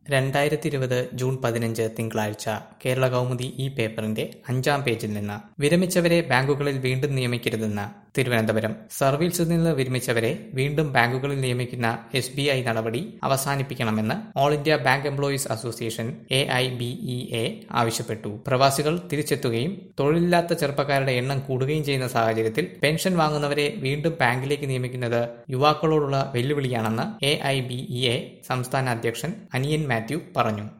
രണ്ടായിരത്തി ഇരുപത് ജൂൺ പതിനഞ്ച് തിങ്കളാഴ്ച കേരള കൗമുദി ഈ പേപ്പറിന്റെ അഞ്ചാം പേജിൽ നിന്ന് വിരമിച്ചവരെ ബാങ്കുകളിൽ വീണ്ടും നിയമിക്കരുതെന്ന് തിരുവനന്തപുരം സർവീസിൽ നിന്ന് വിരമിച്ചവരെ വീണ്ടും ബാങ്കുകളിൽ നിയമിക്കുന്ന എസ് ബി ഐ നടപടി അവസാനിപ്പിക്കണമെന്ന് all India bank employees association A I B E A ആവശ്യപ്പെട്ടു പ്രവാസികൾ തിരിച്ചെത്തുകയും തൊഴിലില്ലാത്ത ചെറുപ്പക്കാരുടെ എണ്ണം കൂടുകയും ചെയ്യുന്ന സാഹചര്യത്തിൽ പെൻഷൻ വാങ്ങുന്നവരെ വീണ്ടും ബാങ്കിലേക്ക് നിയമിക്കുന്നത് യുവാക്കളോടുള്ള വെല്ലുവിളിയാണെന്ന് A I B E A സംസ്ഥാന അധ്യക്ഷൻ അനിയൻ മാത്യു പറഞ്ഞു